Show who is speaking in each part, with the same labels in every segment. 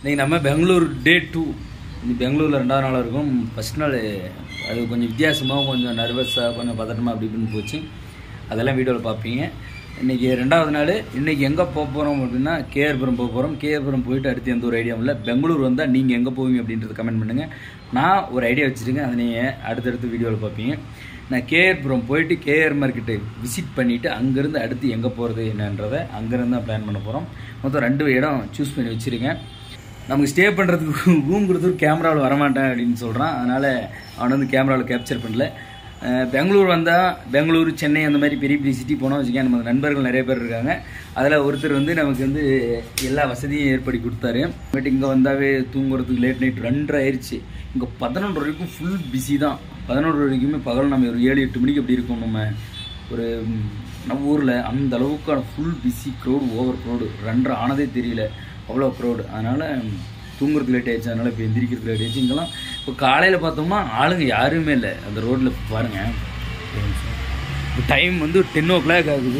Speaker 1: இன்னைக்கு நம்ம பெங்களூர் டே டூ இந்த பெங்களூரில் ரெண்டாவது நாளாக இருக்கும் ஃபஸ்ட் நாள் அது கொஞ்சம் வித்தியாசமாக கொஞ்சம் நர்வஸாக கொஞ்சம் பதட்டமாக அப்படி இப்படின்னு போச்சு அதெல்லாம் வீடியோவில் பார்ப்பீங்க இன்றைக்கி ரெண்டாவது நாள் இன்றைக்கி எங்கே போக போகிறோம் அப்படின்னா கேஆர்புரம் போக போகிறோம் கேஆர்புரம் போயிட்டு அடுத்து எந்த ஒரு ஐடியாவும் இல்லை பெங்களூர் வந்தால் நீங்கள் எங்கே போவீங்க அப்படின்றத கமெண்ட் பண்ணுங்கள் நான் ஒரு ஐடியா வச்சுருக்கேன் அதை நீங்கள் அடுத்தடுத்து வீடியோவில் பார்ப்பீங்க நான் கேஆர்புரம் போயிட்டு கேஆர் மார்க்கெட்டை விசிட் பண்ணிவிட்டு அங்கேருந்து அடுத்து எங்கே போகிறது என்னன்றதை அங்கேருந்து தான் பிளான் பண்ண போகிறோம் மொத்தம் ரெண்டு இடம் சூஸ் பண்ணி வச்சுருக்கேன் நமக்கு ஸ்டே பண்ணுறதுக்கு ரூம் கொடுத்து கேமராவில் வரமாட்டேன் அப்படின்னு சொல்கிறான் அதனால் அவனை வந்து கேமராவில் கேப்சர் பண்ணல அஹ் பெங்களூர் வந்தால் பெங்களூர் சென்னை அந்த மாதிரி பெரிய பெரிய சிட்டி போனோம் வச்சுக்கேன் நம்ம நண்பர்கள் நிறைய பேர் இருக்காங்க அதில் ஒருத்தர் வந்து நமக்கு வந்து எல்லா வசதியும் ஏற்படுத்தி கொடுத்தாரு பட் இங்கே வந்தாவே தூங்குறதுக்கு லேட் நைட் ரெண்டரை ஆயிடுச்சு இங்கே பதினொன்று வரைக்கும் ஃபுல் பிஸி தான் பதினொன்று வரைக்குமே பகல் நம்ம ஒரு ஏழு எட்டு மணிக்கு அப்படி இருக்கும் நம்ம ஒரு ம், நம்ம ஊரில் அந்த அளவுக்கான full busy crowd over crowd ரெண்டரை ஆனதே தெரியல அவ்வளோ க்ரௌடு அதனால் தூங்குறதுக்கு லேட் ஆயிடுச்சு அதனால் இப்போ எந்திரிக்கிறதுக்கு லேட் ஆயிடுச்சு இங்கெல்லாம் இப்போ காலையில் பார்த்தோம்னா ஆளுங்க யாருமே இல்லை அந்த ரோட்டில் பாருங்கள் டைம் வந்து டென் ஓ கிளாக் ஆகுது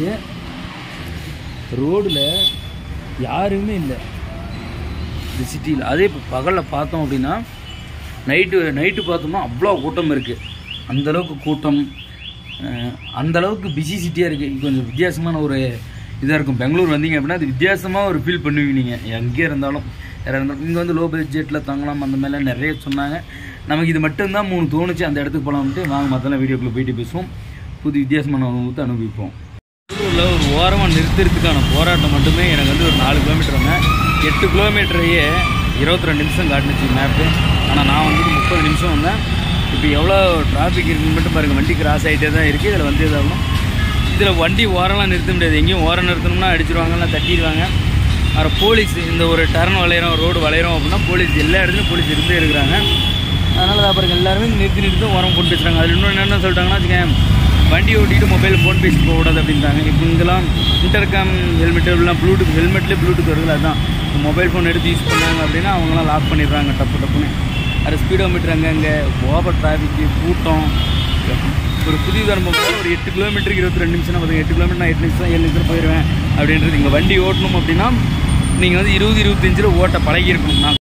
Speaker 1: ரோடில் யாருமே இல்லை இந்த சிட்டியில் அதே இப்போ பகலில் பார்த்தோம் அப்படின்னா நைட்டு நைட்டு பார்த்தோம்னா அவ்வளோ கூட்டம் இருக்குது அந்தளவுக்கு கூட்டம் அஹ், அந்த அளவுக்கு பிஸி சிட்டியாக இருக்குது கொஞ்சம் வித்தியாசமான ஒரு இதாக இருக்கும் பெங்களூர் வந்தீங்க அப்படின்னா அது வித்தியாசமாக ஒரு ஃபீல் பண்ணுவீங்க நீங்கள் எங்கே இருந்தாலும் யாராக இருந்தாலும் இங்கே வந்து லோ பட்ஜெட்டில் தங்கலாம் அந்த மாதிரிலாம் நிறைய சொன்னாங்க நமக்கு இது மட்டும்தான் மூணு தோணுச்சு அந்த இடத்துக்கு போகலாம்ட்டு வாங்க மற்றெல்லாம் வீடியோக்குள்ளே போயிட்டு பேசுவோம் புது வித்தியாசமான அனுபவத்தை அனுபவிப்போம் பெங்களூரில் ஒரு ஓரமாக நிறுத்துறதுக்கான போராட்டம் மட்டுமே எனக்கு வந்து ஒரு நாலு கிலோமீட்டர் வந்தேன் எட்டு கிலோமீட்டரையே இருபத்தி ரெண்டு நிமிஷம் காட்டுனுச்சு மேப்பு ஆனால் நான் வந்து முப்பது நிமிஷம் வந்தேன் இப்போ எவ்வளோ டிராஃபிக் இருக்குன்னு மட்டும் பாருங்கள் வண்டி கிராஸ் ஆகிட்டே தான் இருக்குது இதில் வந்து இதாகணும் இதில் வண்டி ஓரம்லாம் நிறுத்த முடியாது எங்கேயும் ஓரம் நிறுத்தணும்னா அடிச்சிருவாங்கலாம் தட்டிடுவாங்க அப்புறம் போலீஸ் இந்த ஒரு டர்ன் வளையிறோம் ரோடு வளையிறோம் அப்படின்னா போலீஸ் எல்லா இடத்துலையும் போலீஸ் இருந்தே இருக்கிறாங்க அதனால் தான் பாருங்க எல்லாருமே நிறுத்தி நிறுத்தி ஓரம் போட்டு பேசுகிறாங்க அதில் இன்னொன்று என்ன சொல்லிட்டாங்கன்னா வச்சுக்கேன் வண்டி ஓட்டிட்டு மொபைல் ஃபோன் பேசி போகக்கூடாது அப்படின்ட்டாங்க இப்போ இங்கெல்லாம் இன்டர்காம் ஹெல்மெட் எல்லாம் ப்ளூடூத் ஹெல்மெட்லேயே ப்ளூடூத் வருதுல அதுதான் மொபைல் ஃபோன் எடுத்து யூஸ் பண்ணாங்க அப்படின்னா அவங்களாம் லாக் பண்ணிடுறாங்க டப்பு டப்புன்னு அது ஸ்பீடோ மீட்டர் அங்கங்கே ஓவர் டிராஃபிக்கு கூட்டம் ஒரு புதிய தர்மம் போல ஒரு எட்டு கிலோமீட்டருக்கு இருபத்தி ரெண்டு நிமிஷம் பார்த்துங்க எட்டு கிலோமீட்டர் நான் எட்டு நிமிஷம் ஏழு நிமிஷம் போயிடுவேன் அப்படின்றது இங்கே வண்டி ஓட்டணும் அப்படின்னா நீங்கள் வந்து இருபது இருபத்தஞ்சில் ஓட்ட பழகியிருக்கணும் நான்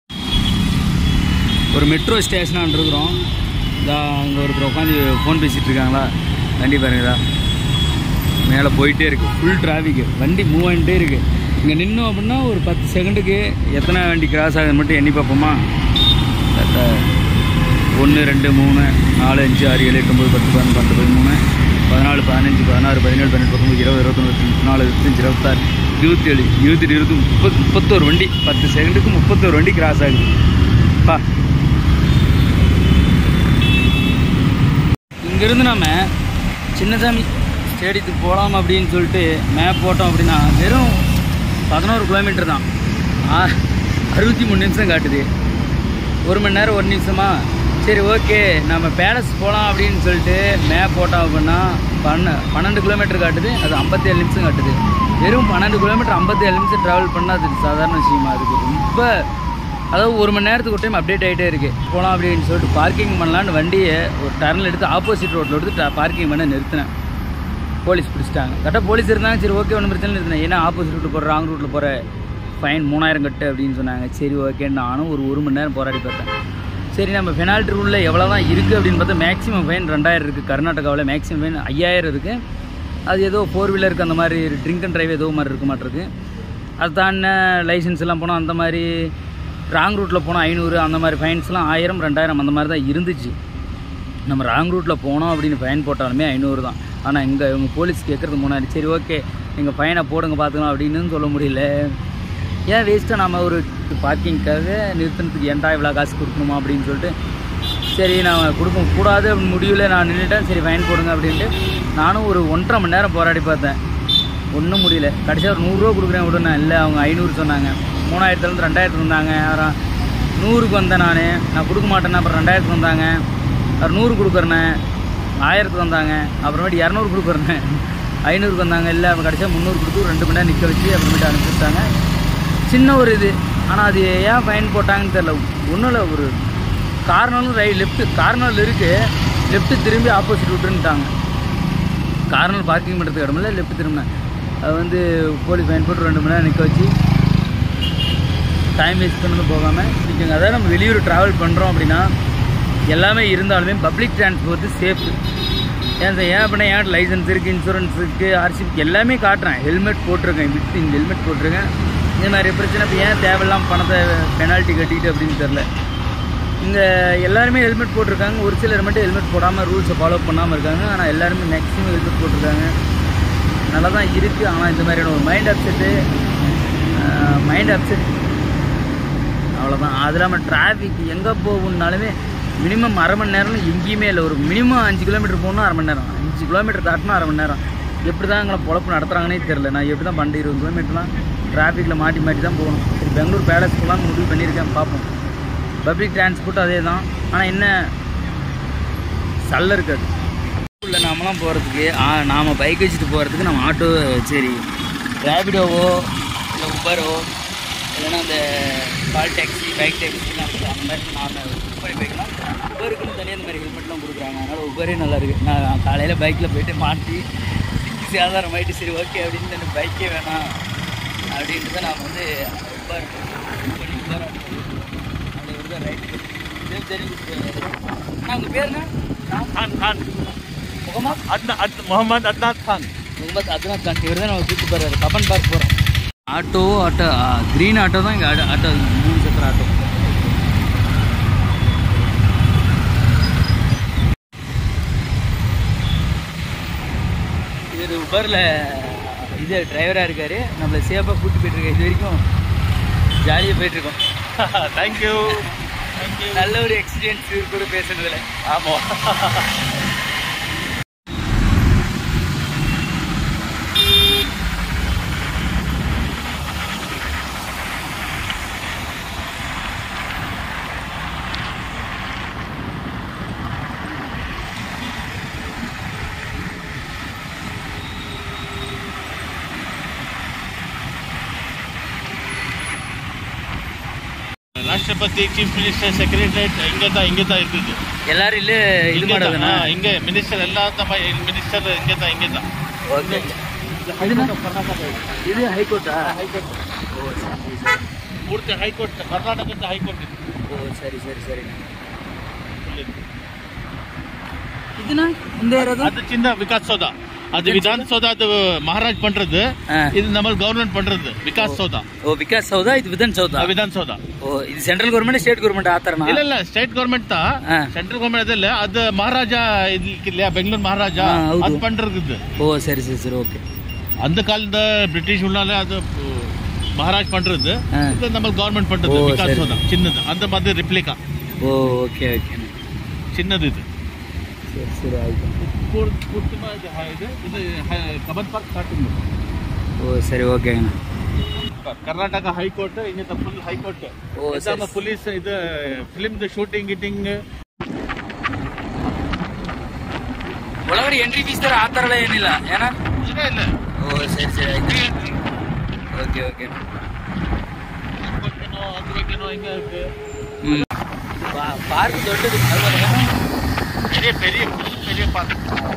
Speaker 1: ஒரு மெட்ரோ ஸ்டேஷனாக இருக்கிறோம் இதா அங்கே ஒருத்தர் உட்காந்து ஃபோன் பேசிகிட்டு இருக்காங்களா வண்டி பாருங்கதா மேலே போயிட்டே இருக்குது ஃபுல் டிராஃபிக்கு வண்டி மூவ் ஆகிட்டே இருக்குது இங்கே நின்னோம் அப்படின்னா ஒரு பத்து செகண்டுக்கு எத்தனை வண்டி கிராஸ் ஆகுதுன்னு மட்டும் எண்ணி பார்ப்போமா ஒன்று ரெண்டு மூணு நாலு அஞ்சு ஆறு ஏழு எட்டு ஒம்பது பத்து பதினொன்று பத்து பதிமூணு பதினாலு பதினஞ்சு பதினாறு பதினேழு பன்னெண்டு பத்தொம்பது இருபது இருபத்தொன்று இருபத்தி நாலு இருபத்தஞ்சு இருபத்தாறு இருபத்தேழு இருபத்தெட்டு இருபத்தி முப்பது முப்பத்தோரு வண்டி பத்து செகண்டுக்கு முப்பத்தோரு வண்டி கிராஸ் ஆகுது பா இங்கேருந்து நம்ம சின்னசாமி ஸ்டேடியத்துக்கு போகலாம் அப்படின்னு சொல்லிட்டு மேப் போட்டோம் அப்படின்னா வெறும் பதினோரு கிலோமீட்டர் தான் ஆ, அறுபத்தி மூணு நிமிஷம் காட்டுது ஒரு மணி நேரம் ஒரு நிமிஷமா சரி ஓகே நம்ம பேலஸ் போகலாம் அப்படின்னு சொல்லிட்டு மேப் போட்டோம் அப்படின்னா பன்ன பன்னெண்டு கிலோமீட்டர் காட்டுது அது ஐம்பத்தேழு நிமிஷம் காட்டுது வெறும் பன்னெண்டு கிலோமீட்டர் ஐம்பத்தேழு நிமிஷம் ட்ராவல் பண்ணால் அது சாதாரண விஷயமா அதுக்கு ரொம்ப அதாவது ஒரு மணி நேரத்துக்கு ஒரு டைம் அப்டேட் ஆகிட்டே இருக்குது போகலாம் அப்படின்னு சொல்லிட்டு பார்க்கிங் பண்ணலான்னு வண்டியை ஒரு டர்னில் எடுத்து ஆப்போசிட் ரோட்டில் எடுத்து பார்க்கிங் பண்ண நிறுத்தினேன் போலீஸ் பிடிச்சிட்டாங்க கரெக்டாக போலீஸ் இருந்தாங்க சரி ஓகே ஒன்றும் பிரச்சனை இல்லை ஏன்னா ஆப்போசிட் ரூட்டில் போகிற ராங் ரூட்டில் போகிற ஃபைன் மூணாயிரம் கட்டு அப்படின்னு சொன்னாங்க சரி ஓகே நானும் ஒரு ஒரு மணி நேரம் போராடி பார்த்தேன் சரி நம்ம பெனால்ட்டி ரூலில் எவ்வளோ தான் இருக்குது அப்படின்னு பார்த்தா மேக்ஸிமம் ஃபைன் ரெண்டாயிரம் இருக்குது கர்நாடகாவில் மேக்ஸிமம் ஃபைன் ஐயாயிரம் இருக்குது அது ஏதோ ஃபோர் வீலருக்கு அந்த மாதிரி ட்ரிங்க் அண்ட் டிரைவ் ஏதோ மாதிரி இருக்க மாட்டிருக்கு அது தாண்டின லைசன்ஸ் எல்லாம் போனால் அந்த மாதிரி ராங் ரூட்டில் போனால் ஐநூறு அந்த மாதிரி ஃபைன்ஸ்லாம் ஆயிரம் ரெண்டாயிரம் அந்த மாதிரி தான் இருந்துச்சு நம்ம ராங் ரூட்டில் போனோம் அப்படின்னு ஃபைன் போட்டாலுமே ஐநூறு தான் ஆனால் இங்கே இவங்க போலீஸ் கேட்குறது முன்னாடி சரி ஓகே நீங்கள் ஃபைனை போடுங்க பார்த்துக்கலாம் அப்படின்னு சொல்ல முடியல ஏன் வேஸ்ட்டாக நம்ம ஒரு பார்க்கிங்க்காக நிறுத்தினதுக்கு ஏன்டா இவ்வளோ காசு கொடுக்கணுமா அப்படின்னு சொல்லிட்டு சரி நான் கொடுக்க கூடாது அப்படின்னு முடியல நான் நின்றுட்டேன் சரி ஃபைன் போடுங்க அப்படின்ட்டு நானும் ஒரு ஒன்றரை மணி நேரம் போராடி பார்த்தேன் ஒன்றும் முடியல கடைசியாக ஒரு நூறுரூவா கொடுக்குறேன் விட நான் இல்லை அவங்க ஐநூறு சொன்னாங்க மூணாயிரத்துலேருந்து ரெண்டாயிரத்து வந்தாங்க அப்புறம் நூறுக்கு வந்தேன் நான் நான் கொடுக்க மாட்டேன்னு அப்புறம் ரெண்டாயிரத்துக்கு வந்தாங்க அப்புறம் நூறு கொடுக்குறேனே ஆயிரத்துக்கு வந்தாங்க அப்புறமேட்டு இரநூறு கொடுக்குறேன் ஐநூறுக்கு வந்தாங்க இல்லை அப்புறம் கடைசியாக முந்நூறு கொடுத்து ஒரு ரெண்டு மணி நேரம் நிற்க வச்சு அப்புறமேட்டு அனுப்பிச்சிட்டாங்க சின்ன ஒரு இது ஆனால் அது ஏன் ஃபைன் போட்டாங்கன்னு தெரில ஒன்றும் இல்லை ஒரு கார்னரும் ரைட் லெஃப்ட்டு கார்னரில் இருக்குது லெஃப்ட்டு திரும்பி ஆப்போசிட் விட்டுருந்துட்டாங்க கார்னர் பார்க்கிங் பண்ணுறதுக்கு இடமில்ல லெஃப்ட் திரும்பினேன் அது வந்து போலீஸ் ஃபைன் போட்டு ரெண்டு மணி நேரம் நிற்க வச்சு டைம் வேஸ்ட் பண்ணது போகாமல் நிற்குங்க அதாவது நம்ம வெளியூர் ட்ராவல் பண்ணுறோம் அப்படின்னா எல்லாமே இருந்தாலுமே பப்ளிக் டிரான்ஸ்போர்ட்டு சேஃப் ஏன் சார் ஏன் அப்படின்னா ஏன் லைசன்ஸ் இருக்குது இன்சூரன்ஸ் இருக்குது ஆர்சிபி எல்லாமே காட்டுறேன் ஹெல்மெட் போட்டிருக்கேன் வித் இந்த ஹெல்மெட் போட்டிருக்கேன் இந்த மாதிரி பிரச்சனை இப்போ ஏன் தேவையில்லாம பணத்தை பெனால்ட்டி கட்டிட்டு அப்படின்னு தெரில இங்கே எல்லாருமே ஹெல்மெட் போட்டிருக்காங்க ஒரு சிலர் மட்டும் ஹெல்மெட் போடாமல் ரூல்ஸை ஃபாலோ பண்ணாமல் இருக்காங்க ஆனால் எல்லாருமே மேக்ஸிமம் ஹெல்மெட் போட்டிருக்காங்க நல்லா தான் இருக்குது ஆனால் இந்த மாதிரியான ஒரு மைண்ட் அப்செட்டு மைண்ட் அப்செட் அவ்வளோதான் அது இல்லாமல் டிராஃபிக் எங்கே போகணுன்னாலுமே மினிமம் அரை மணி நேரம் எங்கேயுமே இல்லை ஒரு மினிமம் அஞ்சு கிலோமீட்டர் போகணும் அரை மணி நேரம் அஞ்சு கிலோமீட்டர் தாட்டினா அரை மணி நேரம் எப்படி தான் எங்களை பொழப்பு நடத்துகிறாங்கன்னே தெரில நான் எப்படி தான் பன்னெண்டு இருபது கிலோமீட்டர்லாம் டிராஃபிக்கில் மாட்டி மாட்டி தான் போகணும் சரி பெங்களூர் பேலஸ் போகலான்னு முடிவு பண்ணியிருக்கேன் பார்ப்போம் பப்ளிக் டிரான்ஸ்போர்ட் அதே தான் ஆனால் என்ன சல்ல இருக்காது இல்லை நாமலாம் போகிறதுக்கு நாம் பைக் வச்சுட்டு போகிறதுக்கு நம்ம ஆட்டோ சரி ரேபிடோவோ இல்லை உபரோ இல்லைன்னா அந்த கால் டாக்ஸி பைக் டாக்ஸி அந்த மாதிரி நாம் புக் பண்ணி போய்க்கலாம் உபருக்குன்னு தனியாக இந்த மாதிரி ஹெல்மெட்லாம் கொடுக்குறாங்க அதனால் உபரே நல்லா இருக்குது நான் காலையில் பைக்கில் போயிட்டு மாட்டி சேதாரம் ஆகிட்டு சரி ஓகே அப்படின்னு எனக்கு பைக்கே வேணாம் அப்படின்ட்டு தான் நான் வந்து உபர் புக் பண்ணி உபர் அது ஒரு ரைட்டு தெரிஞ்சு நான் உங்கள் பேர் என்ன
Speaker 2: खान खान
Speaker 1: முகமது
Speaker 2: अदना अद, मोहम्मद अदनान खान
Speaker 1: முகமது அத்னாத் கான் இவர் தான் நம்ம கூப்பிட்டு போகிறாரு கப்பன் பார்க் போகிறோம் ஆட்டோ ஆட்டோ க்ரீன் ஆட்டோ தான் இங்கே ஆட்டோ மூணு சக்கர ஆட்டோ இவர் உபரில் இது டிரைவராக இருக்கார் நம்மளை சேஃபாக கூட்டி போயிட்டுருக்காரு இது வரைக்கும் ஜாலியாக போயிட்டுருக்கோம்
Speaker 2: थैंक यू थैंक यू
Speaker 1: நல்ல ஒரு எக்ஸ்பீரியன்ஸ் இவர் கூட பேசுனதுல
Speaker 2: ஆமாம் ರಾಷ್ಟ್ರಪತಿ ಚೀಫ್ ಮಿನಿಸ್ಟರ್ ಸೆಕ್ರೆಟರಿಯೇಟ್ ಹಿಂಗೆ ತಾ ಹಿಂಗೆ ತಾ ಇರ್ತಿದ್ದು
Speaker 1: எல்லாரும் இல்லை இது
Speaker 2: ಹಿಂಗೆ ತಾ,
Speaker 1: ಮಾಡೋದண்ணா
Speaker 2: ಹಾ, ಹಿಂಗೆ ಮಿನಿಸ್ಟರ್ ಎಲ್ಲ ತಮ್ಮ ಮಿನಿಸ್ಟರ್ ಹಿಂಗೆ ತಾ ಹಿಂಗೆ ತಾ
Speaker 1: ஓகே இது ஹைகோர்ட்டா ஹைகோர்ட் ஓ சரி சரி
Speaker 2: ಪೂರ್ತಿ ಹೈಕೋರ್ಟ್ ಕರ್ನಾಟಕದ ಹೈಕೋರ್ಟ್ ಇದು
Speaker 1: ஓ சரி சரி சரி இதுனா இந்த ಯಾರದು
Speaker 2: ಅದು ಚಿನ್ನ ವಿಕಾಸಸೌಧ ಅದು ವಿಧಾನಸೌಧ ಅದು ಮಹಾರಾಜ್ ಪண்றது
Speaker 1: ஆ.
Speaker 2: ಇದು ನಮ್ಮಲ್ಲಿ ಗವರ್ಮೆಂಟ್ ಪண்றது ವಿಕಾಸ್ ಸೌಧ
Speaker 1: ಓ ವಿಕಾಸ್ ಸೌದಾ ಇದು ವಿಧಾನ್ ಸೌದಾ
Speaker 2: ವಿಧಾನಸೌಧ
Speaker 1: ಓ ಇದು ಸೆಂಟ್ರಲ್ ಗೌರ್ಮೆಂಟ್ ಸ್ಟೇಟ್ ಗೌರ್ಮೆಂಟ್ ಆ ಥರನಾ
Speaker 2: ಇಲ್ಲ ಇಲ್ಲ ಸ್ಟೇಟ್ ಗೌರ್ಮೆಂಟ್ ತಾ
Speaker 1: ಹಾ.
Speaker 2: ಸೆಂಟ್ರಲ್ ಗೌರ್ಮೆಂಟ್ ಅದಲ್ಲ ಅದು ಮಹಾರಾಜ ಇಲ್ಲ ಬೆಂಗಳೂರು ಮಹಾರಾಜ
Speaker 1: ಹಾ, ಹೌದು.
Speaker 2: ಅದು ಪண்றது
Speaker 1: ஓ சரி சரி சரி ஓகே
Speaker 2: அந்த காலದ ಬ್ರಿಟಿಷ್ ಉಳ್ಳಾಲ ಅದು ಮಹಾರಾಜ್ ಪண்றது
Speaker 1: ಹಾ.
Speaker 2: ಇದು ನಮ್ಮಲ್ಲಿ ಗವರ್ಮೆಂಟ್ ಪண்றது
Speaker 1: ಓ,
Speaker 2: ವಿಕಾಸ್
Speaker 1: ಸರಿ.
Speaker 2: ಸೌಧ ಚಿನ್ನದ ಅಂತ ಮತ್ತೆ ರಿಪ್ಲಿಕಾ
Speaker 1: ஓ ஓகே ಓಕೆ
Speaker 2: ಚಿನ್ನದ ಇದು
Speaker 1: சரி சரி ಆಯ್ತು
Speaker 2: ಪೂರ್- ಪೂರ್ತಿ ಮ- ಇದು ಹ- ಇದು ಇದು ಹ- ಕಬ್ಬನ್ ಪಾರ್ಕ್ ಸ್ಟಾರ್ಟಿಂಗ್
Speaker 1: ஓ சரி ஓகேங்கண்ணா
Speaker 2: ಕರ್ನಾಟಕ ಹೈಕೋರ್ಟ್ ಇನ್ನಿತ ಫುಲ್ ಹೈಕೋರ್ಟ್
Speaker 1: ಓ, ಸರಿ.
Speaker 2: ಪೊಲೀಸ್ ಇದು ಫಿಲಿಮ್ ಶೂಟಿಂಗ್ ಗಿಟಿಂಗ್
Speaker 1: ಒಳಗಡೆ ಎಂಟ್ರಿ ಫೀಸ್ ಥರ ಆ ಥರ ಎಲ್ಲ ಏನಿಲ್ಲ ಏನಾ
Speaker 2: ಇಲ್ಲ ಇಲ್ಲ
Speaker 1: ಓ ಸರಿ ಸರಿ ಆಯ್ತು ಓಕೆ ಓಕೆ
Speaker 2: ಬಗ್ಗೆನೋ ಅದ್ರ ಬಗ್ಗೆನೋ ಹಿಂಗೆ ಇருக்கு.
Speaker 1: ಹ್ಞೂ ಪಾರ್ಕ್ ದೊಡ್ಡದು ಅಲ್ವಾ?
Speaker 2: பெரிய பெரிய பெரிய பார்க்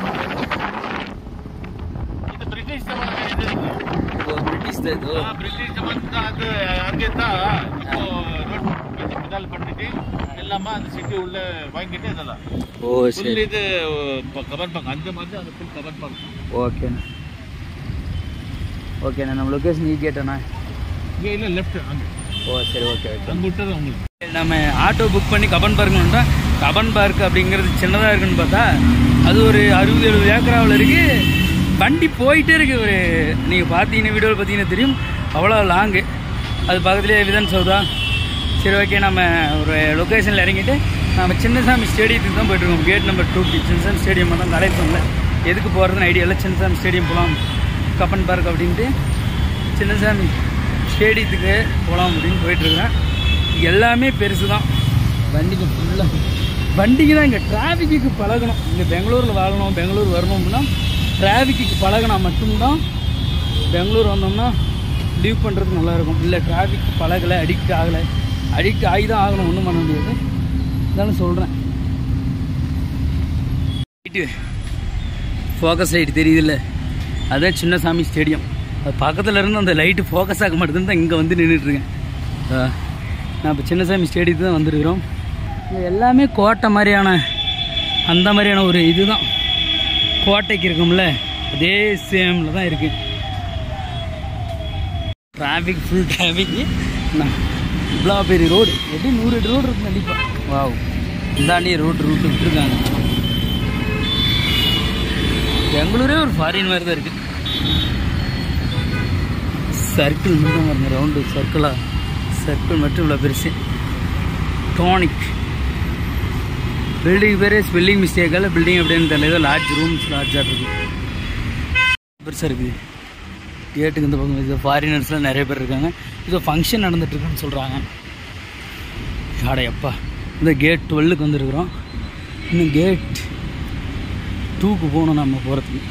Speaker 2: ಇದು ಬ್ರಿಟಿಷ್ ಜಮಾನದ ಇದು.
Speaker 1: ಓ ಬ್ರಿಟಿಷ್ ಇದು
Speaker 2: ಆ, ಬ್ರಿಟಿಷ್ ಜಮಾನದ ಅದು ಹಂಗಿಂತ ರೋಡ್ ಮೆದಾಲ್ ಪಟ್ಟಿದ್ದು ಎಲ್ಲಮ್ಮ அந்த சிட்டி உள்ள வாங்கிட்டு இதெல்லாம்
Speaker 1: ಓ
Speaker 2: ஃபுல்
Speaker 1: ಸರಿ
Speaker 2: இது ப- கபன் பார்க் அந்த மாதிரி அது ஃபுல் கபன் பார்க்
Speaker 1: ஓகேண்ணா ஓகேண்ணா நம்ம லொக்கேஷன் ஈ கேட்டேண்ணா
Speaker 2: இங்கே இல்லை லெஃப்ட் அங்கே
Speaker 1: ஓ சரி ஓகே ஓகே
Speaker 2: அங்கே விட்டது உங்களுக்கு
Speaker 1: நம்ம ஆட்டோ புக் பண்ணி கபன் பார்க்கணுன்றா கபன் பார்க் அப்படிங்கிறது சின்னதாக இருக்குன்னு பார்த்தா அது ஒரு அறுபது எழுபது ஏக்கராவில் இருக்கு வண்டி போயிட்டே இருக்கு ஒரு நீங்கள் பார்த்தீங்கன்னா வீடியோவில் பார்த்தீங்கன்னா தெரியும் அவ்வளோ லாங்கு அது பக்கத்துலேயே விதன் சௌதா சரி ஓகே நம்ம ஒரு லொக்கேஷனில் இறங்கிட்டு நம்ம சின்னசாமி ஸ்டேடியத்துக்கு தான் போயிட்டுருக்கோம் gate number two Chinnaswamy stadium தான் கலையில் சொன்னல எதுக்கு போகிறதுன்னு ஐடியா இல்லை சின்னசாமி ஸ்டேடியம் போகலாம் கப்பன் பார்க் அப்படின்ட்டு சின்னசாமி ஸ்டேடியத்துக்கு போகலாம் அப்படின்னு போயிட்டுருக்கிறேன் எல்லாமே பெருசு தான் வண்டிக்கு ஃபுல்லாக வண்டிக்கு தான் இங்கே டிராஃபிக்கு பழகணும் இங்கே பெங்களூரில் வாழணும் பெங்களூர் வரணும் அப்படின்னா டிராஃபிக்கு பழகினா மட்டும்தான் பெங்களூர் வந்தோம்னா லீவ் பண்ணுறது நல்லாயிருக்கும் இல்லை டிராஃபிக் பழகலை அடிக்ட் ஆகலை அடிக்ட் ஆகி தான் ஆகணும் ஒன்றும் பண்ண முடியாது இருந்தாலும் சொல்கிறேன் லைட்டு ஃபோக்கஸ் லைட் தெரியுதுல்ல அதான் சின்னசாமி ஸ்டேடியம் அது பக்கத்தில் இருந்து அந்த லைட்டு ஃபோக்கஸ் ஆக மாட்டேதுன்னு தான் இங்கே வந்து நின்றுட்டுருக்கேன் நான் இப்போ சின்னசாமி ஸ்டேடியத்துக்கு தான் வந்திருக்கிறோம் இது எல்லாமே கோட்டை மாதிரியான அந்த மாதிரியான ஒரு இதுதான் கோட்டைக்கு இருக்கும்ல அதே சேமில் தான் இருக்குது டிராஃபிக் ஃபுல் டிராஃபிக் இவ்வளோ பெரிய ரோடு எப்படி நூறு எட்டு ரோடு இருக்கு கண்டிப்பாக வாவ் இந்தாண்டி ரோடு ரூட்டு விட்டுருக்காங்க பெங்களூரே ஒரு ஃபாரின் மாதிரி தான் இருக்குது சர்க்கிள் மட்டும் பாருங்க ரவுண்டு சர்க்கிளாக சர்க்கிள் மட்டும் இவ்வளோ பெருசு டானிக் பில்டிங் பேரே ஸ்பெல்லிங் மிஸ்டேக்கால பில்டிங் எப்படின்னு தெரியல ஏதோ லாட்ஜ் ரூம்ஸ் லாட்ஜாக இருக்குது பெருசாக இருக்குது கேட்டுக்கு இந்த பக்கம் இது ஃபாரினர்ஸ்லாம் நிறைய பேர் இருக்காங்க இது ஃபங்க்ஷன் நடந்துட்டுருக்குன்னு சொல்கிறாங்க ஆடா எப்பா இந்த கேட் டுவெல்லுக்கு வந்திருக்கிறோம் இன்னும் கேட் டூக்கு போகணும் நம்ம போகிறதுக்கு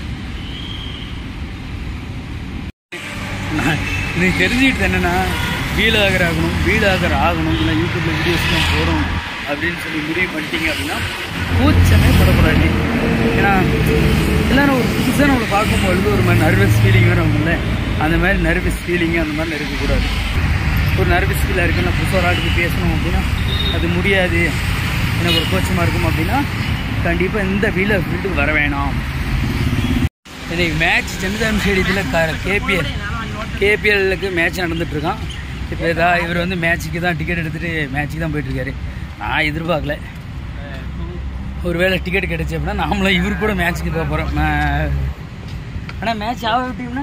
Speaker 1: நான் எனக்கு தெரிஞ்சுக்கிட்டு என்னென்னா வீலாகர் ஆகணும் வீலாகர் ஆகணும் இல்லை யூடியூப்பில் வீடியோஸ்லாம் போடணும் அப்படின்னு சொல்லி முடிவு பண்ணிட்டீங்க அப்படின்னா கூச்சமே படப்படாது ஏன்னா எல்லாரும் ஒரு புதுசாக நம்மளை பார்க்கும்பொழுது ஒரு மாதிரி நர்வஸ் ஃபீலிங் வரும்ல அந்த மாதிரி நர்வஸ் ஃபீலிங் அந்த மாதிரிலாம் இருக்கக்கூடாது ஒரு நர்வஸ் ஃபீலாக இருக்குது நான் புதுசாக ஒரு ஆளுக்கு பேசணும் அப்படின்னா அது முடியாது எனக்கு ஒரு கோச்சமாக இருக்கும் அப்படின்னா கண்டிப்பாக இந்த வீல ஃபீல்டுக்கு வர வேணாம் இன்னைக்கு மேட்ச் சென்னிதாம் ஸ்டேடியத்தில் க கேபிஎல் கேபிஎல்லுக்கு மேட்ச் நடந்துட்டுருக்கான் இப்போ இதா இவர் வந்து மேட்ச்சுக்கு தான் டிக்கெட் எடுத்துகிட்டு மேட்ச்சுக்கு தான் போயிட்டுருக்காரு நான் எதிர்பார்க்கல ஒருவேளை டிக்கெட் கிடச்சி அப்படின்னா நாமளும் இவர் கூட மேட்ச்சுக்கு போக போகிறோம் ஆனால் மேட்ச் ಯಾವ டீம்னா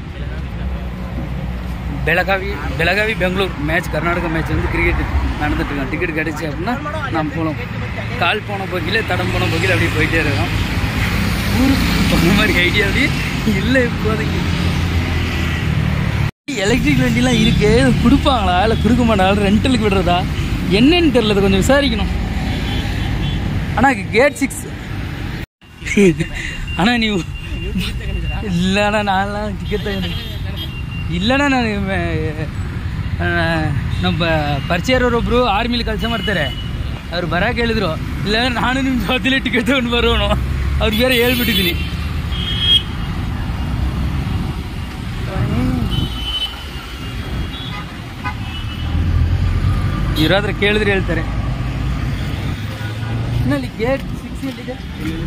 Speaker 1: ಬೆಳಗಾವಿ ಬೆಳಗಾವಿ பெங்களூர் மேட்ச் கர்நாடகா மேட்ச் வந்து கிரிக்கெட் நடந்துட்டு இருக்கோம் டிக்கெட் கிடச்சி அப்படின்னா நாம் போகலாம் கால் போன போக்கில் தடம் போன போக்கில் அப்படியே போயிட்டே இருக்கோம் ஊருக்கு போன மாதிரி ஐடியா அப்படியே இல்லை இப்போதைக்கு எலக்ட்ரிக் வண்டிலாம் இருக்கு கொடுப்பாங்களா இல்லை கொடுக்க மாட்டாங்களா ரெண்டலுக்கு விடுறதா என்னன்னு தெரியல இதை கொஞ்சம் விசாரிக்கணும் ஆனால் கேட் சிக்ஸ் ஆனால் நீ இல்லைண்ணா நான்லாம் டிக்கெட் இல்லைண்ணಾ ನಾನು ಆ, ನಮ್ಮ ಪರಿಚಯರವರು ಒಬ್ರು ಆರ್ಮಿಲಿ ಕೆಲಸ ಮಾಡ್ತಾರೆ ಅವ್ರು ಬರಕ್ಕೆ ಹೇಳಿದ್ರು ಇಲ್ಲ ನಾನು ನಿಮ್ಮ ಜೊತೆಲೇ ಟಿಕೆಟ್ ತಗೊಂಡು ಬರೋಣ ಅವ್ರಿಗೆ ಬೇರೆ ಹೇಳ್ಬಿಟ್ಟಿದ್ದೀನಿ ಇವ್ರಾದ್ರೆ ಕೇಳಿದ್ರೆ ಹೇಳ್ತಾರೆ ಇನ್ನಲ್ಲಿ ಗೇಟ್ ಸಿಕ್ಸ್ ಎಲ್ಲಿದೆ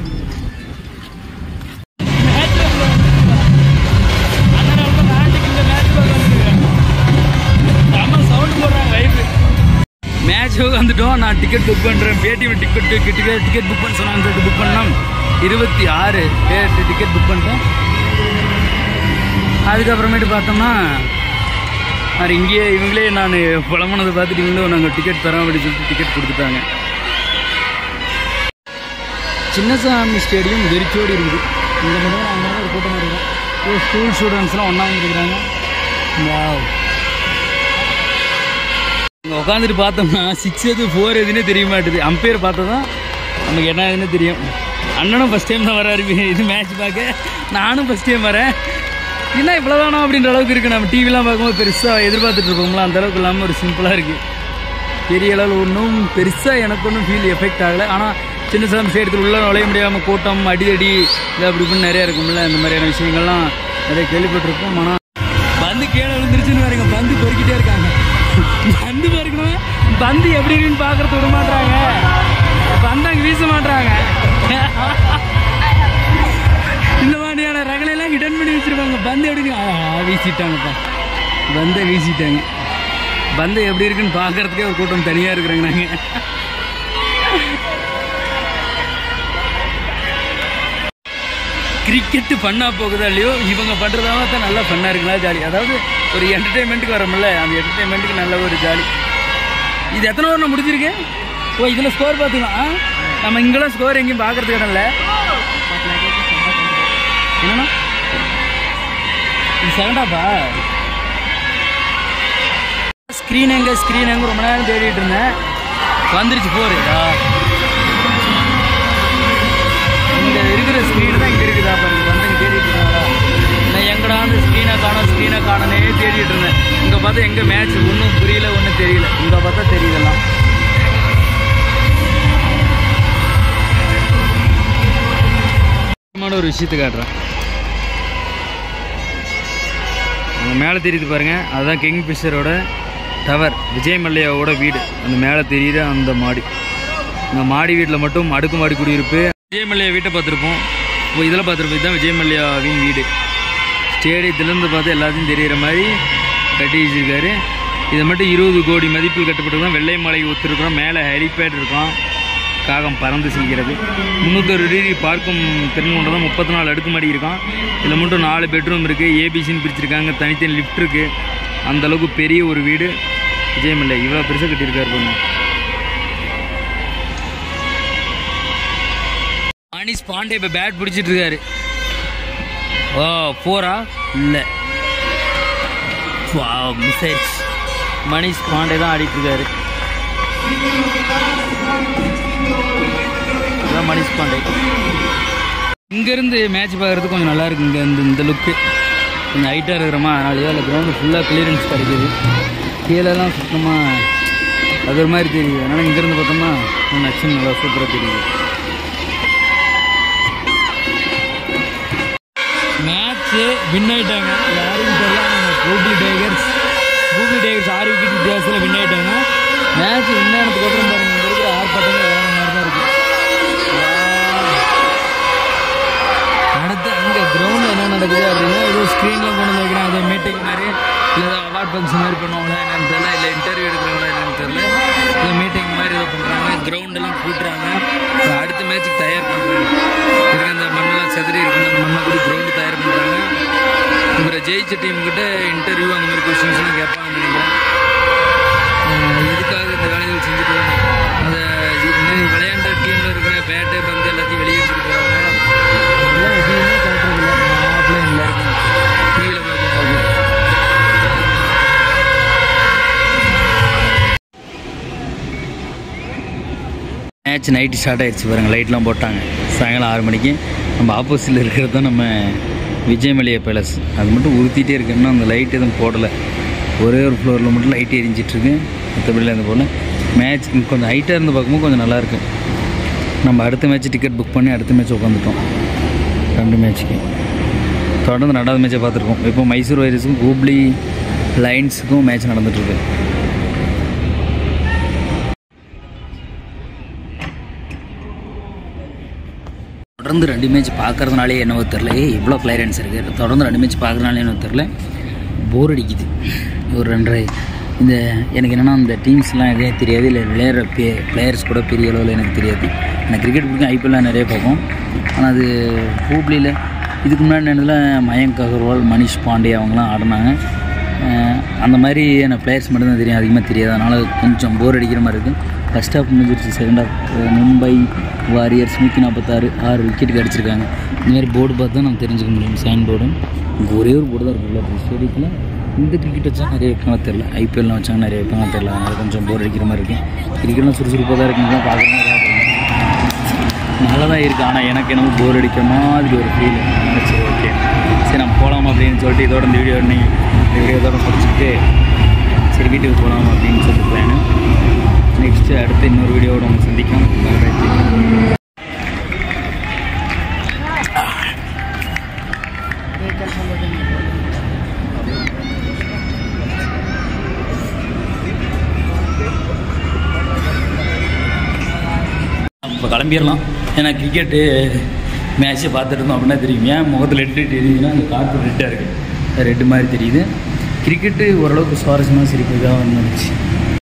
Speaker 1: மேட்ச் வந்துட்டோம் நான் டிக்கெட் புக் பண்ணுறேன் Paytm ticket ticket ticket book பண்ண சொன்னாங்கன்னு சொல்லிட்டு புக் பண்ணோம் இருபத்தி ஆறு பேர் டிக்கெட் புக் பண்ணிட்டோம் அதுக்கப்புறமேட்டு பார்த்தோம்னா அது இங்கேயே இவங்களே நான் புலம்புனதை பார்த்துட்டு இவங்களும் நாங்கள் டிக்கெட் தரோம் அப்படின்னு சொல்லிட்டு டிக்கெட் கொடுத்துட்டாங்க சின்னசாமி ஸ்டேடியம் வெறிச்சோடி இருக்குது இந்த மாதிரி அங்கே ஒரு கூட்டம் இருக்கும் இது ஸ்கூல் ஸ்டூடெண்ட்ஸ்லாம் ஒன்றா வந்துருக்குறாங்க வாவ் இங்கே உட்காந்துட்டு பார்த்தோம்னா சிக்ஸ் எது ஃபோர் எதுன்னே தெரிய மாட்டுது அம்பையர் பார்த்தா தான் நமக்கு என்ன எதுன்னு தெரியும் அண்ணனும் ஃபஸ்ட் டைம் தான் வராரு இது மேட்ச் பார்க்க நானும் ஃபஸ்ட் டைம் வரேன் என்ன இவ்வளோதானா அப்படின்ற அளவுக்கு இருக்குது நம்ம டிவிலாம் பார்க்கும்போது பெருசாக எதிர்பார்த்துட்டு இருப்போம்ல அந்த அளவுக்கு இல்லாமல் ஒரு சிம்பிளாக இருக்குது பெரிய அளவில் ஒன்றும் பெருசாக எனக்கு ஒன்றும் ஃபீல் எஃபெக்ட் ஆகலை ஆனால் சின்ன சாமி ஸ்டேடியத்தில் உள்ள நுழைய முடியாமல் கூட்டம் அடிதடி இது அப்படி இப்படின்னு நிறையா இருக்கும்ல இந்த மாதிரியான விஷயங்கள்லாம் நிறைய கேள்விப்பட்டிருப்போம் ஆனால் பந்து கீழே விழுந்துருச்சுன்னு பாருங்க பந்து பொறுக்கிட்டே இருக்காங்க பந்து பொறுக்கணும் பந்து எப்படி இருக்குன்னு பார்க்கறது விட மாட்டாங்க பந்து அங்கே வீச மாட்டாங்க இந்த மாதிரியான ரகலையெல்லாம் ஹிடன் பண்ணி வச்சிருப்பாங்க பந்து எப்படி இருக்கு? ஆ, வீசிட்டாங்கப்பா பந்தை வீசிட்டாங்க பந்து எப்படி இருக்குன்னு பார்க்கறதுக்கே ஒரு கூட்டம் தனியாக இருக்கிறாங்க நாங்கள் கிரிக்கெட்டு ஃபன்னாக போகுதா இல்லையோ இவங்க பண்ணுறதால தான் நல்லா ஃபன்னாக இருக்குங்களா ஜாலி அதாவது ஒரு என்டர்டெயின்மெண்ட்டுக்கு வரோம்ல அந்த என்டர்டெயின்மெண்ட்டுக்கு நல்ல ஒரு ஜாலி இது எத்தனை ஓவர் முடிஞ்சிருக்கு ஓ இதில் ஸ்கோர் பார்த்துக்கலாம் நம்ம இங்கெல்லாம் ஸ்கோர் எங்கேயும் பார்க்கறதுக்கு இடம் இல்லை என்னண்ணா இது செகண்டாப்பா ஸ்க்ரீன் எங்க ஸ்க்ரீன் எங்க ரொம்ப நேரம் தேடிட்டு இருந்தேன் வந்துருச்சு போரு இங்க இருக்கிற ஸ்க்ரீன் தான் இங்க இருக்குதா பாருங்க வந்து இங்க தேடிட்டு இருந்தாங்களா நான் எங்கடா அந்த ஸ்க்ரீனை காணோம் ஸ்க்ரீனை காணனே தேடிட்டு இருந்தேன் இங்க பார்த்தா எங்க மேட்ச் ஒன்றும் புரியல ஒன்றும் தெரியல இங்க பார்த்தா தெரியுதெல்லாம் முக்கியமான ஒரு விஷயத்தை காட்டுறேன் அங்கே மேலே தெரியுது பாருங்க அதுதான் கிங் ஃபிஷரோட டவர் விஜய் மல்லையாவோட வீடு அந்த மேலே தெரியுற அந்த மாடி இந்த மாடி வீட்டில் மட்டும் அடுக்குமாடி குடியிருப்பு விஜய் மல்லையா வீட்டை பார்த்துருப்போம் இப்போ இதில் பார்த்துருப்போம் இதுதான் விஜய் மல்லையாவின் வீடு ஸ்டேடியத்துலேருந்து பார்த்து எல்லாத்தையும் தெரிகிற மாதிரி கட்டி வச்சிருக்காரு இதை மட்டும் இருபது கோடி மதிப்பில் கட்டப்பட்டிருக்கோம் வெள்ளை மலை ஒத்துருக்குறோம் மேலே ஹெலிபேட் இருக்கும் காகம் பறந்து செல்கிறது முந்நூற்றொரு டிகிரி பார்க்கும் திறன் கொண்டதான் முப்பத்தி நாலு அடுக்குமாடி இருக்கான் இதில் மட்டும் நாலு பெட்ரூம் இருக்குது ஏபிசின்னு பிரிச்சிருக்காங்க தனித்தனி லிஃப்ட் இருக்குது அந்த அளவுக்கு பெரிய ஒரு வீடு விஜயமல்லை இவ்வளோ பெருசாக கட்டியிருக்காரு பாருங்க அனிஸ் பாண்டே இப்போ பேட் பிடிச்சிட்டு இருக்காரு ஓ போரா இல்லை மிஸ் ஆயிடுச்சு மணிஷ் பாண்டே தான் ஆடிட்டு இருக்காரு இதான் மணிஷ் பாண்டே இங்கேருந்து மேட்ச் பார்க்குறது கொஞ்சம் நல்லா இருக்கு இங்கே இந்த இந்த லுக்கு கொஞ்சம் ஹைட்டாக இருக்கிறோமா அதனால அதில் கிரவுண்டு ஃபுல்லாக கிளியரன்ஸ் கிடைக்குது கீழெல்லாம் சுத்தமாக அது ஒரு மாதிரி தெரியுது அதனால் இங்கேருந்து பார்த்தோம்னா நச்சு நல்லா சூப்பராக தெரியுது மேட்ச்சு வின் ஆயிட்டாங்க யாரும் தெரியல நம்ம கூகுளி டைகர்ஸ் கூகுளி டைகர்ஸ் ஆறு விக்கெட் வித்தியாசத்தில் வின் ஆயிட்டாங்க மேட்ச் வின் ஆனதுக்கு அப்புறம் பாருங்க இங்க இருக்கிற ஆர்ப்பாட்டங்கள் வேற மாதிரி தான் இருக்கு அடுத்து அங்கே கிரவுண்டில் என்ன நடக்குது அப்படின்னா ஏதோ ஸ்க்ரீனில் கொண்டு வந்து வைக்கிறாங்க அதோ மீட்டிங் மாதிரி இல்லை ஏதோ அவார்ட் ஃபங்க்ஷன் மாதிரி பண்ணுவாங்களா என்னன்னு தெரியல இல்லை இன்டர்வியூ எடுக்கிறாங்களா என்னன்னு தெரியல இல்லை மீட்டிங் மாதிரி ஏதோ பண்ணுறாங்க கிரவுண்டெல்லாம் கூட்டுறாங்க இப்போ அடுத்த மேட்ச்சுக்கு தயார் பண்ணுறாங்க இருக்க அந்த மண்ணெல்லாம் செதறி இருக்கு அந்த மண்ணை கூட கிரவுண்டு தயார் பண்ணுறாங்க இவரை ஜெயிச்ச டீம் கிட்ட இன்டர்வியூ அந்த மாதிரி கொஸ்டின்ஸ்லாம் கேட்பாங்க நினைக்கிறேன் ஆஹ் எதுக்காக இந்த வேலைகள் செஞ்சுட்டு வராங்க அதை இன்னும் விளையாண்ட டீமில் இருக்கிற பேட்டு பந்து எல்லாத்தையும் வெளியே எடுத்துட்டு போகிறாங்க அதெல்லாம் எதுவுமே காட்டுறதில்ல ஆஃப்லைனில் இருக்கும் டிவியில் பார்க்கும்போது மேட்ச் நைட்டு ஸ்டார்ட் ஆயிடுச்சு பாருங்கள் லைட்லாம் போட்டாங்க சாயங்காலம் ஆறு மணிக்கு நம்ம ஆப்போசிட்டில் இருக்கிறது தான் நம்ம விஜயமலியா பேலஸ் அது மட்டும் உறுத்திட்டே இருக்கு இன்னும் அந்த லைட் எதுவும் போடலை ஒரே ஒரு ஃப்ளோரில் மட்டும் லைட் எரிஞ்சிட்ருக்கு மற்றபடியில் அந்த போல் மேட்ச் கொஞ்சம் ஹைட்டாக இருந்து பார்க்கும்போது கொஞ்சம் நல்லாயிருக்கு நம்ம அடுத்த மேட்ச் டிக்கெட் புக் பண்ணி அடுத்த மேட்ச் உட்காந்துட்டோம் ரெண்டு மேட்ச்சுக்கு தொடர்ந்து ரெண்டாவது மேட்சை பார்த்துருக்கோம் இப்போ மைசூர் வைரஸுக்கும் ஹூப்ளி லைன்ஸுக்கும் மேட்ச் நடந்துகிட்ருக்கு தொடர்ந்து ரெண்டு மேட்ச் பார்க்கறதுனாலே என்னவோ தெரில ஏய் இவ்வளோ கிளியரன்ஸ் இருக்குது தொடர்ந்து ரெண்டு மேட்ச் பார்க்கறதுனால என்னவோ தெரில போர் அடிக்குது ஒரு ரெண்டரை இந்த எனக்கு என்னென்னா அந்த டீம்ஸ்லாம் எதுவும் தெரியாது இல்லை விளையாடுற பே பிளேயர்ஸ் கூட பெரிய அளவில் எனக்கு தெரியாது எனக்கு கிரிக்கெட் பிடிக்கும் ஐபிஎல்லாம் நிறைய பார்ப்போம் ஆனால் அது ஹூப்ளியில் இதுக்கு முன்னாடி நடந்ததில் மயங்க் அகர்வால் மனிஷ் பாண்டே அவங்களாம் ஆடினாங்க அஹ் அந்த மாதிரி எனக்கு பிளேயர்ஸ் மட்டும்தான் தெரியும் அதிகமாக தெரியாது அதனால் கொஞ்சம் போர் அடிக்கிற மாதிரி இருக்குது ஃபஸ்ட் ஹாஃப் முடிஞ்சிருச்சு செகண்ட் ஹாஃப் மும்பை வாரியர்ஸ் நூற்றி நாற்பத்தாறு ஆறு விக்கெட்டுக்கு அடிச்சிருக்காங்க இந்த மாதிரி போர்டு பார்த்து தான் நம்ம தெரிஞ்சுக்க முடியும் சைன் போர்டு இங்கே ஒரே ஒரு போர்டு தான் இருக்குல்ல ஸ்டேடியத்தில் இந்த கிரிக்கெட் வச்சா நிறைய வைப்பாங்க தெரில ஐபிஎல்லாம் வச்சாங்க நிறைய வைப்பாங்க தெரில அதனால் கொஞ்சம் போர் அடிக்கிற மாதிரி இருக்குது கிரிக்கெட்லாம் சுறுசுறுப்பாக தான் இருக்குங்களா பார்க்குறேன் நல்லா தான் இருக்குது ஆனால் எனக்கு என்னமோ போர் அடிக்கிற மாதிரி ஒரு ஃபீல் சரி ஓகே சரி நம்ம போகலாம் அப்படின்னு சொல்லிட்டு இதோட இந்த வீடியோ நீ இந்த வீடியோ இதோட முடிச்சுட்டு சரி வீட்டுக்கு போகலாம் அப்படின்னு சொல்லிட்டு பிளானு நெக்ஸ்ட்டு அடுத்து இன்னொரு வீடியோவோட உங்களை சந்திக்கலாம் Bye bye. இப்போ கிளம்பிடலாம் ஏன்னா கிரிக்கெட்டு மேட்ச்சை பார்த்துட்டு இருந்தோம் அப்படின்னா தெரியும் ஏன் முகத்தில் ரெட்டு தெரியுதுன்னா அந்த கார்பெட் ரெட்டாக இருக்குது ரெட்டு மாதிரி தெரியுது கிரிக்கெட்டு ஓரளவுக்கு சுவாரஸ்யமாக சிரிப்பு இதாக வந்துருச்சு